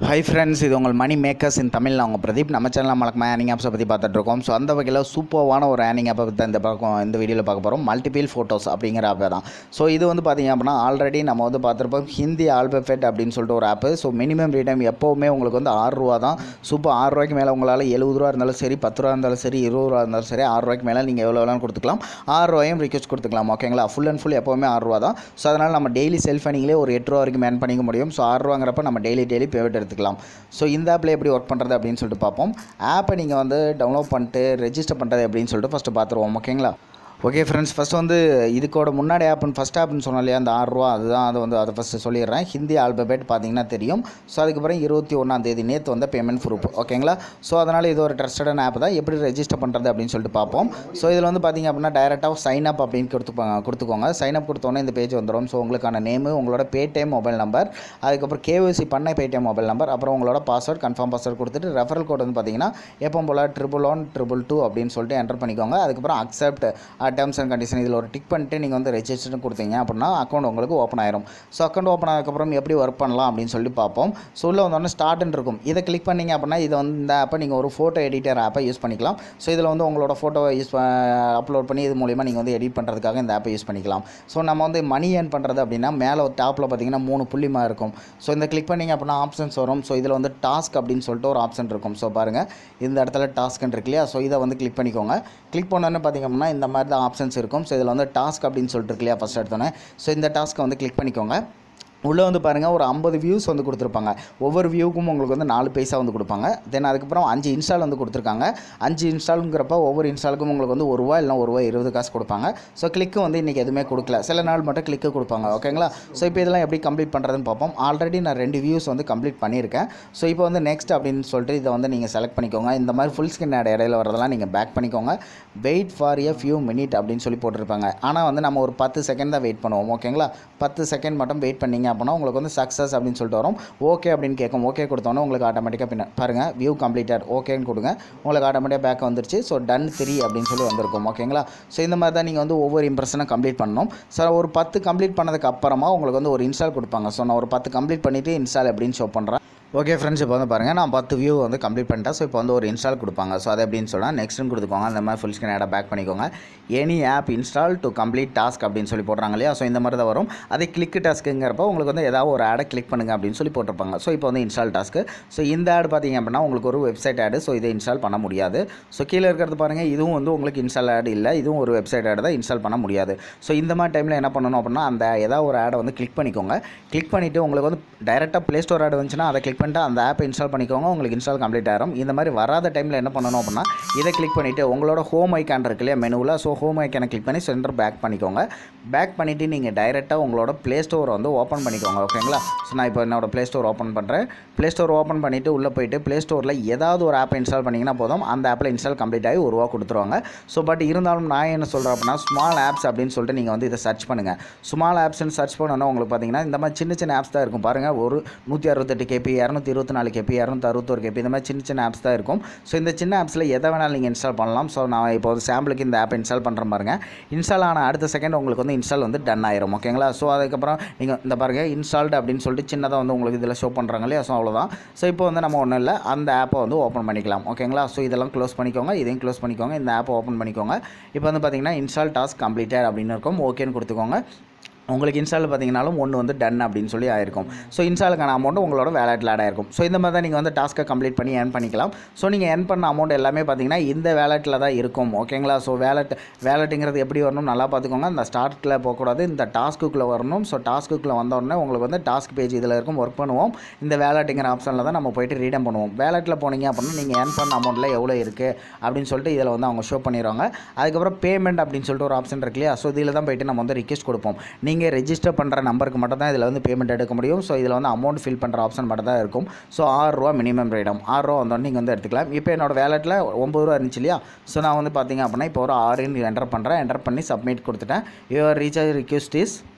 hi friends இது உங்கள் மணி makers இன் தமிழ் நான் உங்கள் பிரதீப் நம்ம சேனலில் மலக்கமா ஏர்னிங் ஆப்ஸை பற்றி பார்த்துட்ருக்கோம் ஸோ அந்த வகையில் சூப்பர்வான ஒரு ஏர்னிங் ஆப்பை பற்றி இந்த பக்கம் இந்த வீடியோவில் பார்க்க போகிறோம் மல்டிபிள் ஃபோட்டோஸ் அப்படிங்கிற ஆப் தான் ஸோ இது வந்து பார்த்திங்க அப்படின்னா ஆல்ரெடி நம்ம வந்து பார்த்துருப்போம் ஹிந்தி ஆல்பஃபெட் அப்படின்னு சொல்லிட்டு ஒரு ஆப்பு ஸோ மினிமம் ரீடைம் எப்போவுமே உங்களுக்கு வந்து ஆறு ரூபா தான் சூப்பர் ஆறு ரூபாய்க்கு மேலே உங்களால் எழுபது ரூபா இருந்தாலும் சரி பத்து ரூபா இருந்தாலும் சரி இருபது ரூபா இருந்தாலும் சரி ஆறு ரூபாய்க்கு மேலே நீங்கள் எவ்வளோ வேணாலும் கொடுத்துக்கலாம் ஆறு ரூபாயும் ரிக்வஸ்ட் கொடுத்துக்கலாம் ஓகேங்களா ஃபுல் அண்ட் ஃபுல் எப்போவுமே ஆறு ரூபா தான் ஸோ அதனால் நம்ம டெய்லி செல்ஃப் பண்ணிங்களே ஒரு எட்டு ரூபா வரைக்கும் மேன் பண்ணிக்க முடியும் ஸோ ஆறு ரூபாங்கிறப்ப நம்ம டெய்லி டெய்லி பேமெண்ட் எடுத்துக்கலாம் ஸோ இந்த ஆப்பில் எப்படி ஒர்க் பண்ணுறது அப்படின்னு சொல்லிட்டு பார்ப்போம் ஆப்பை நீங்கள் வந்து டவுன்லோட் பண்ணிட்டு ரெஜிஸ்டர் பண்ணுறது எப்படின்னு சொல்லிட்டு ஃபஸ்ட்டு பார்த்துருவோம் ஓகேங்களா ஓகே ஃப்ரெண்ட்ஸ் ஃபஸ்ட் வந்து இதுக்கோட முன்னாடி ஆப்னு ஃபஸ்ட் ஆப்னு சொன்னோம் இல்லையா அந்த ஆறு ரூபா அதுதான் அது வந்து அதை ஃபஸ்ட்டு சொல்லிடுறேன் ஹிந்தி ஆல்பபெட் பார்த்தீங்கன்னா தெரியும் ஸோ அதுக்கப்புறம் இருபத்தி ஒன்றாம் தேதி நேற்று வந்த பேமெண்ட் ப்ரூஃப் ஓகேங்களா ஸோ அதனால் இது ஒரு ட்ரஸ்டடான ஆப் தான் எப்படி ரெஜிஸ்டர் பண்ணுறது அப்படின்னு சொல்லிட்டு பார்ப்போம் ஸோ இதில் வந்து பார்த்தீங்க அப்படின்னா டைரெக்டாக சைன் அப் அப்படின்னு கொடுத்துப்பாங்க கொடுத்துக்கோங்க சைன் அப் கொடுத்தோன்னே இந்த பேஜ் வந்துடும் ஸோ உங்களுக்கான நேமு உங்களோட பேடிஎம் மொபைல் நம்பர் அதுக்கப்புறம் கேஒசி பண்ண பேடிஎம் மொபைல் நம்பர் அப்புறம் உங்களோட பாஸ்வேர்ட் கன்ஃபார்ம் பாஸ்வேர்ட் கொடுத்துட்டு ரெஃபரல் கோட் வந்து பார்த்தீங்கன்னா எப்போ போல் ட்ரிபிள் ஒன் ட்ரிபிள் டூ அப்படின்னு சொல்லிட்டு என்டர் பண்ணிக்கோங்க அதுக்கப்புறம் அக்செப்ட் டேர்ம்ஸ் அண்ட் கண்டிஷன் இதில் ஒரு டிக் பண்ணிட்டு நீங்கள் வந்து ரெஜிஸ்டர் கொடுத்தீங்க அப்படின்னா அக்கௌண்ட் உங்களுக்கு ஓப்பன் ஆயிரும் ஸோ அக்கௌண்ட் ஓப்பன் ஆனதுக்கப்புறம் எப்படி ஒர்க் பண்ணலாம் அப்படின்னு சொல்லி பார்ப்போம் ஸோ உள்ள வந்தோடனே ஸ்டார்ட்னு இருக்கும் இதை கிளிக் பண்ணீங்க அப்படின்னா இதை வந்து இந்த ஆப்பை நீங்கள் ஒரு ஃபோட்டோ எடிட்டர் ஆப்பை யூஸ் பண்ணிக்கலாம் ஸோ இதில் வந்து உங்களோட ஃபோட்டோவை யூஸ் அப்லோட் பண்ணி இது மூலிமா நீங்கள் வந்து எடிட் பண்ணுறதுக்காக இந்த ஆப்பை யூஸ் பண்ணிக்கலாம் ஸோ நம்ம வந்து மணி ஏர்ன் பண்ணுறது அப்படின்னா மேலே டாப்பில் பார்த்தீங்கன்னா மூணு புள்ளிமா இருக்கும் ஸோ இந்த கிளிக் பண்ணிங்க அப்படின்னா ஆப்ஷன்ஸ் வரும் ஸோ இதில் வந்து டாஸ்க் அப்படின்னு சொல்லிட்டு ஒரு ஆப்ஷன் இருக்கும் ஸோ பாருங்கள் இந்த இடத்துல டாஸ்க்னு இருக்கு இல்லையா ஸோ இதை வந்து கிளிக் பண்ணிக்கோங்க கிளிக் பண்ணோன்னே பார்த்தீங்க அப்படின்னா இந்த மாதிரி தான் ஆப்ஷன்ஸ் இருக்கும் ஸோ இதில் வந்து டாஸ்க் அப்படின்னு சொல்லிட்டு இருக்கு இல்லையா ஃபஸ்ட் எடுத்தோன்னே ஸோ இந்த டாஸ்க்கை வந்து கிளிக் பண்ணிக்கோங்க உள்ளே வந்து பாருங்கள் ஒரு ஐம்பது வியூஸ் வந்து கொடுத்துருப்பாங்க ஒவ்வொரு வியூக்கும் உங்களுக்கு வந்து நாலு பைசா வந்து கொடுப்பாங்க தென் அதுக்கப்புறம் அஞ்சு இன்ஸ்டால் வந்து கொடுத்துருக்காங்க அஞ்சு இன்ஸ்டாலுங்கிறப்ப ஒவ்வொரு இன்ஸ்டாலுக்கும் உங்களுக்கு வந்து ஒரு ரூபா இல்லை ஒரு ரூபா இருபது காசு கொடுப்பாங்க ஸோ கிளிக்கு வந்து இன்றைக்கி எதுவுமே கொடுக்கல சில நாள் மட்டும் கிளிக்கு கொடுப்பாங்க ஓகேங்களா ஸோ இப்போ இதெல்லாம் எப்படி கம்ப்ளீட் பண்ணுறதுன்னு பார்ப்போம் ஆல்ரெடி நான் ரெண்டு வியூஸ் வந்து கம்ப்ளீட் பண்ணியிருக்கேன் ஸோ இப்போ வந்து நெக்ஸ்ட் அப்படின்னு சொல்லிட்டு இதை வந்து நீங்கள் செலக்ட் பண்ணிக்கோங்க இந்த மாதிரி ஃபுல் ஸ்கின் ஆட் இடையில வரதெல்லாம் நீங்கள் பேக் பண்ணிக்கோங்க wait for a few minute அப்படின்னு சொல்லி போட்டிருப்பாங்க ஆனால் வந்து நம்ம ஒரு பத்து செகண்ட் தான் வெயிட் பண்ணுவோம் ஓகேங்களா பத்து செகண்ட் மட்டும் வெயிட் பண்ணிங்க அப்படின்னா உங்களுக்கு வந்து சக்ஸஸ் அப்படின்னு சொல்லிட்டு வரும் ஓகே அப்படின்னு கேட்கும் ஓகே கொடுத்தோன்னே உங்களுக்கு ஆட்டோமேட்டிக்காக பின்ன பாருங்கள் வியூ கம்ப்ளீட்டட் ஓகேன்னு கொடுங்க உங்களுக்கு ஆட்டோமேட்டிக்காக பேக் வந்துருச்சு ஸோ டன் த்ரீ அப்படின்னு சொல்லி வந்திருக்கும் ஓகேங்களா ஸோ இந்த மாதிரி தான் நீங்கள் வந்து ஒவ்வொரு இம்ப்ரெஷனும் கம்ப்ளீட் பண்ணணும் ஸோ ஒரு பத்து கம்ப்ளீட் பண்ணதுக்கு அப்புறமா உங்களுக்கு வந்து ஒரு இன்ஸ்டால் கொடுப்பாங்க ஸோ நான் ஒரு பத்து கம்ப்ளீட் பண்ணிவிட்டு இன்ஸ்டால் எப்படின்னு ஷோ பண்ணுறேன் ஓகே ஃப்ரெண்ட்ஸ் இப்போ வந்து பாருங்கள் நான் பத்து வியூ வந்து கம்ப்ளீட் பண்ணிட்டேன் ஸோ இப்போ வந்து ஒரு இன்ஸ்டால் கொடுப்பாங்க ஸோ அது எப்படின்னு சொன்னால் நெக்ஸ்ட்னு கொடுத்துக்கோங்க அந்த மாதிரி ஃபுல் ஸ்க்ரீன் ஆடை பேக் பண்ணிக்கோங்க any app install to complete task அப்படின்னு சொல்லி போடுறாங்க இல்லையா ஸோ இந்த மாதிரி தான் வரும் அதே கிளிக் டாஸ்க்குங்கிறப்ப உங்களுக்கு வந்து ஏதாவது ஒரு ஆடை கிளிக் பண்ணுங்க அப்படின்னு சொல்லி போட்டிருப்பாங்க ஸோ இப்போ வந்து இன்ஸ்டால் டாஸ்க்கு ஸோ இந்த ஆட் பார்த்தீங்க அப்படின்னா உங்களுக்கு ஒரு வெப்சைட் ஆடு ஸோ இதை இன்ஸ்டால் பண்ண முடியாது ஸோ கீழே இருக்கிறது பாருங்கள் இதுவும் வந்து உங்களுக்கு இன்ஸ்டால் ஆட் இல்லை இதுவும் ஒரு வெப்சைட் ஆடு தான் இன்ஸ்டால் பண்ண முடியாது ஸோ இந்த மாதிரி டைமில் என்ன பண்ணணும் அப்படின்னா அந்த ஏதாவது ஒரு ஆடை வந்து கிளிக் பண்ணிக்கோங்க கிளிக் பண்ணிவிட்டு உங்களுக்கு வந்து டைரெக்டாக ப்ளே ஸ்டோர் ஆட் வந்துச்சுன்னா அதை கிளிக் பண்ணிட்டு அந்த ஆப்பை இன்ஸ்டால் பண்ணிக்கோங்க உங்களுக்கு இன்ஸ்டால் கம்ப்ளீட் ஆயிரும் இந்த மாதிரி வராத டைமில் என்ன பண்ணணும் அப்படின்னா இதை கிளிக் பண்ணிவிட்டு உங்களோட ஹோம் ஐக்கான் இருக்கு இல்லையா மெனுவில் ஸோ ஹோம் ஐக்கானை கிளிக் பண்ணி சென்டர் பேக் பண்ணிக்கோங்க பேக் பண்ணிவிட்டு நீங்கள் டைரெக்டாக உங்களோட ப்ளே ஸ்டோரை வந்து ஓப்பன் பண்ணிக்கோங்க ஓகேங்களா ஸோ நான் இப்போ என்னோட ப்ளே ஸ்டோர் ஓப்பன் பண்ணுறேன் ப்ளே ஸ்டோர் ஓப்பன் பண்ணிவிட்டு உள்ளே போயிட்டு ப்ளே ஸ்டோரில் ஏதாவது ஒரு ஆப்பை இன்ஸ்டால் பண்ணிங்கன்னா போதும் அந்த ஆப்பில் இன்ஸ்டால் கம்ப்ளீட் ஆகி ஒரு ரூபா கொடுத்துருவாங்க ஸோ பட் இருந்தாலும் நான் என்ன சொல்கிறேன் அப்படின்னா ஸ்மால் ஆப்ஸ் அப்படின்னு சொல்லிட்டு நீங்கள் வந்து இதை சர்ச் பண்ணுங்கள் ஸ்மால் ஆப்ஸ்னு சர்ச் பண்ணோன்னா உங்களுக்கு பார்த்தீங்கன்னா இந்த மாதிரி சின்ன சின்ன ஆப்ஸ் தான் இருக்கும் பாருங்கள் ஒரு நூற்றி அறுபத்தெட்டு கேபி இரநூத்தி இருபத்தி நாலு கேபி இரநூத்தி அறுபத்தொரு கேபி இந்த மாதிரி சின்ன சின்ன ஆப்ஸ் தான் இருக்கும் ஸோ இந்த சின்ன ஆப்ஸில் எதை வேணாலும் நீங்கள் இன்ஸ்டால் பண்ணலாம் ஸோ நான் இப்போ ஒரு சாம்பிளுக்கு இந்த ஆப் இன்ஸ்டால் பண்ணுற பாருங்க இன்ஸ்டால் ஆன அடுத்த செகண்ட் உங்களுக்கு வந்து இன்ஸ்டால் வந்து டன் ஆயிரும் ஓகேங்களா ஸோ அதுக்கப்புறம் நீங்கள் இந்த பாருங்கள் இன்ஸ்டால்டு அப்படின்னு சொல்லிட்டு சின்னதாக வந்து உங்களுக்கு இதில் ஷோ பண்ணுறாங்க இல்லையா ஸோ அவ்வளோதான் ஸோ இப்போ வந்து நம்ம ஒன்றும் இல்லை அந்த ஆப்பை வந்து ஓப்பன் பண்ணிக்கலாம் ஓகேங்களா ஸோ இதெல்லாம் க்ளோஸ் பண்ணிக்கோங்க இதையும் க்ளோஸ் பண்ணிக்கோங்க இந்த ஆப்பை ஓப்பன் பண்ணிக்கோங்க இப்போ வந்து பார்த்தீங்கன்னா இன்ஸ்டால் டாஸ்க் கம்ப்ளீட்டட் அப்படின்னு இருக்கும் ஓகேன்னு கொடுத்துக்கோங்க உங்களுக்கு இன்ஸ்டால் பார்த்தீங்கனாலும் ஒன்று வந்து டன் அப்படின்னு சொல்லி ஆயிருக்கும் ஸோ இன்ஸ்டாலுக்கான அமௌண்ட் உங்களோட வேலெட்டில் ஆட் ஆயிருக்கும் ஸோ இந்த மாதிரி தான் நீங்கள் வந்து டாஸ்க்கை கம்ப்ளீட் பண்ணி ஏர்ன் பண்ணிக்கலாம் ஸோ நீங்கள் ஏர்ன் பண்ண அமௌண்ட் எல்லாமே பார்த்தீங்கன்னா இந்த வேலெட்டில் தான் இருக்கும் ஓகேங்களா ஸோ வேலெட் வேலெட்டுங்கிறது எப்படி வரணும் நல்லா பார்த்துக்கோங்க இந்த ஸ்டார்ட்டில் போகக்கூடாது இந்த டாஸ்க்குள்ளே வரணும் ஸோ டாஸ்க்குள்ளே வந்த உடனே உங்களுக்கு வந்து டாஸ்க் பேஜ் இதில் இருக்கும் ஒர்க் பண்ணுவோம் இந்த வேலெட்டுங்கிற ஆப்ஷனில் தான் நம்ம போயிட்டு ரீடம் பண்ணுவோம் வேலெட்டில் போனீங்க அப்படின்னா நீங்கள் ஏர்ன் பண்ண அமௌண்ட்டில் எவ்வளோ இருக்குது அப்படின்னு சொல்லிட்டு இதில் வந்து அவங்க ஷோ பண்ணிடுவாங்க அதுக்கப்புறம் பேமெண்ட் அப்படின்னு சொல்லிட்டு ஒரு ஆப்ஷன் இருக்கு இல்லையா ஸோ இதில் தான் போயிட்டு நம்ம வந்து ரிக்வெஸ்ட் கொடுப்போம் நீங்கள் ரெஜிஸ்டர் பண்ணுற நம்பருக்கு மட்டும் தான் இதில் வந்து பேமெண்ட் எடுக்க முடியும் ஸோ இதில் வந்து அமௌண்ட் ஃபில் பண்ணுற ஆப்ஷன் மட்டும் தான் இருக்கும் ஸோ ஆறு ரூபா மினிமம் ரேடம் ஆறு ரூபா வந்தோடனே நீங்கள் வந்து எடுத்துக்கலாம் இப்போ என்னோட வேலெட்டில் ஒம்பது ரூபா இருந்துச்சு இல்லையா ஸோ நான் வந்து பார்த்தீங்க அப்படின்னா இப்போ ஒரு ஆறுன்னு என்டர் பண்ணுறேன் என்டர் பண்ணி சப்மிட் கொடுத்துட்டேன் your recharge request is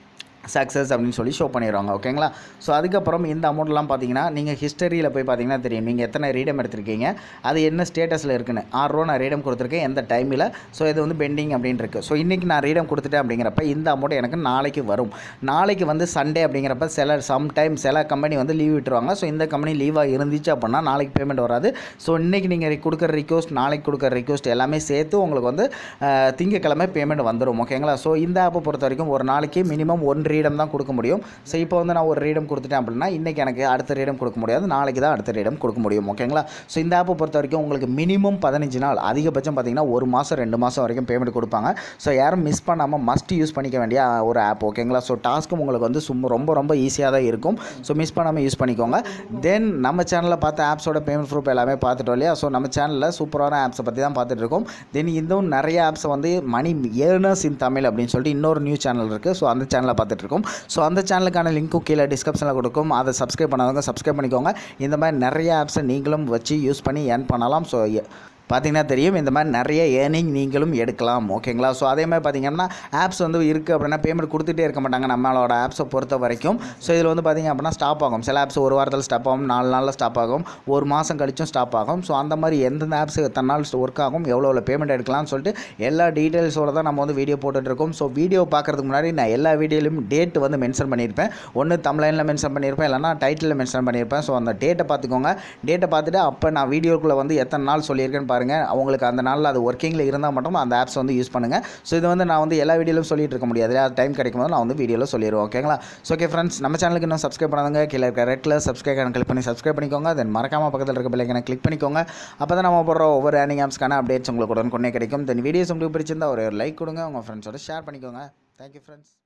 success அப்படின்னு சொல்லி ஷோ பண்ணிடுவாங்க ஓகேங்களா ஸோ அதுக்கப்புறம் இந்த அமௌண்ட்லாம் பார்த்தீங்கன்னா நீங்கள் ஹிஸ்டரியில் போய் பார்த்தீங்கன்னா தெரியும் நீங்கள் எத்தனை ரீடம் எடுத்திருக்கீங்க அது என்ன ஸ்டேட்டஸில் இருக்குன்னு ஆறு ரூபா நான் ரீடம் கொடுத்துருக்கேன் எந்த டைமில் ஸோ இது வந்து பெண்டிங் அப்படின்னு இருக்குது ஸோ இன்றைக்கி நான் ரீடம் கொடுத்துட்டேன் அப்படிங்கிறப்ப இந்த அமௌண்ட் எனக்கு நாளைக்கு வரும் நாளைக்கு வந்து சண்டே அப்படிங்கிறப்ப சில சம்டைம் சில கம்பெனி வந்து லீவ் விட்டுருவாங்க ஸோ இந்த கம்பெனி லீவாக இருந்துச்சு அப்படின்னா நாளைக்கு பேமெண்ட் வராது ஸோ இன்றைக்கி நீங்கள் கொடுக்குற ரிக்வஸ்ட் நாளைக்கு கொடுக்குற ரிக்வஸ்ட் எல்லாமே சேர்த்து உங்களுக்கு வந்து அஹ், திங்கட்கிழமை பேமெண்ட் வந்துடும் ஓகேங்களா ஸோ இந்த ஆப்பை பொறுத்த வரைக்கும் ஒரு நாளைக்கு மினிமம் ஒன் ரீடம் தான் கொடுக்க முடியும் ஸோ இப்போ வந்து நான் ஒரு ரீடம் கொடுத்துட்டேன் அப்படின்னா இன்றைக்கி எனக்கு அடுத்த ரீடம் கொடுக்க முடியாது நாளைக்கு தான் அடுத்த ரீடம் கொடுக்க முடியும் ஓகேங்களா ஸோ இந்த ஆப்பை பொறுத்த வரைக்கும் உங்களுக்கு மினிமம் பதினஞ்சு நாள் அதிகபட்சம் பார்த்தீங்கன்னா ஒரு மாதம் ரெண்டு மாதம் வரைக்கும் பேமெண்ட் கொடுப்பாங்க ஸோ யாரும் மிஸ் பண்ணாமல் மஸ்ட் யூஸ் பண்ணிக்க வேண்டிய ஒரு ஆப் ஓகேங்களா ஸோ டாஸ்க்கும் உங்களுக்கு வந்து சும்மா ரொம்ப ரொம்ப ஈஸியாக தான் இருக்கும் ஸோ மிஸ் பண்ணாமல் யூஸ் பண்ணிக்கோங்க தென் நம்ம சேனலில் பார்த்த ஆப்ஸோட பேமெண்ட் ப்ரூஃப் எல்லாமே பார்த்துட்டோம் இல்லையா ஸோ நம்ம சேனலில் சூப்பரான ஆப்ஸை பற்றி தான் பார்த்துட்டு இருக்கோம் தென் இன்னும் நிறைய ஆப்ஸை வந்து மணி ஏர்னர்ஸ் இன் தமிழ் அப்படின்னு சொல்லிட்டு இன்னொரு நியூ சேனல் இருக்குது ஸோ அந்த சேனலை பார்த்துட்டு இருக்கோம் ஸோ அந்த சேனலுக்கான லிங்க்கும் கீழே டிஸ்கிரிப்ஷனில் கொடுக்கும் அதை சப்ஸ்கிரைப் பண்ணாதவங்க சப்ஸ்கிரைப் பண்ணிக்கோங்க இந்த மாதிரி நிறைய ஆப்ஸை நீங்களும் வச்சு யூஸ் பண்ணி ஏர்ன் பண்ணலாம் ஸோ பார்த்தீங்கன்னா தெரியும் இந்த மாதிரி நிறைய ஏர்னிங் நீங்களும் எடுக்கலாம் ஓகேங்களா ஸோ அதே மாதிரி பார்த்தீங்கன்னா ஆப்ஸ் வந்து இருக்குது அப்படின்னா பேமெண்ட் கொடுத்துட்டே இருக்க மாட்டாங்க நம்மளோட ஆப்ஸை பொறுத்த வரைக்கும் ஸோ இதில் வந்து பார்த்தீங்க அப்படின்னா ஸ்டாப் ஆகும் சில ஆப்ஸ் ஒரு வாரத்தில் ஸ்டாப் ஆகும் நாலு நாளில் ஸ்டாப் ஆகும் ஒரு மாதம் கழிச்சும் ஸ்டாப் ஆகும் ஸோ அந்த மாதிரி எந்தெந்த ஆப்ஸ் எத்தனை நாள் ஒர்க் ஆகும் எவ்வளோ எவ்வளோ பேமெண்ட் எடுக்கலாம்னு சொல்லிட்டு எல்லா டீட்டெயில்ஸோட தான் நம்ம வந்து வீடியோ போட்டுட்ருக்கோம் ஸோ வீடியோ பார்க்குறதுக்கு முன்னாடி நான் எல்லா வீடியோலையும் டேட் வந்து மென்ஷன் பண்ணியிருப்பேன் ஒன்று தமிழ்லைனில் மென்ஷன் பண்ணியிருப்பேன் இல்லைனா டைட்டிலில் மென்ஷன் பண்ணியிருப்பேன் ஸோ அந்த டேட்டை பார்த்துக்கோங்க டேட்டை பார்த்துட்டு அப்போ நான் வீடியோக்குள்ளே வந்து எத்தனை நாள் சொல்லியிருக்கேன்னு பாருங்கள் அவங்களுக்கு அந்த நாளில் அது ஒர்க்கிங்கில் இருந்தால் மட்டும் அந்த ஆப்ஸ் வந்து யூஸ் பண்ணுங்கள் ஸோ இது வந்து நான் வந்து எல்லா வீடியோலையும் சொல்லிட்டு இருக்க முடியாது அது டைம் கிடைக்கும் போது நான் வந்து வீடியோவில் சொல்லிடுவேன் ஓகேங்களா ஸோ ஓகே ஃப்ரெண்ட்ஸ் நம்ம சேனலுக்கு இன்னும் சப்ஸ்கிரைப் பண்ணாதவங்க கீழே இருக்க ரெட் கலர் சப்ஸ்கிரைப் கிளிக் பண்ணி சப்ஸ்கிரைப் பண்ணிக்கோங்க தென் மறக்காம பக்கத்தில் இருக்க பிள்ளைங்க கிளிக் பண்ணிக்கோங்க அப்போ தான் நம்ம போடுற ஒவ்வொரு ஏர்னிங் ஆப்ஸ்க்கான அப்டேட்ஸ் உங்களுக்கு உடனே கிடைக்கும் தென் வீடியோஸ் உங்களுக்கு பிடிச்சிருந்தா ஒரு லைக் கொடுங்க உங்கள் ஃப்ரெண்ட்ஸோட ஷேர் பண்ணிக்கோங்க தேங்க்யூ ஃப்ரெண்ட்ஸ்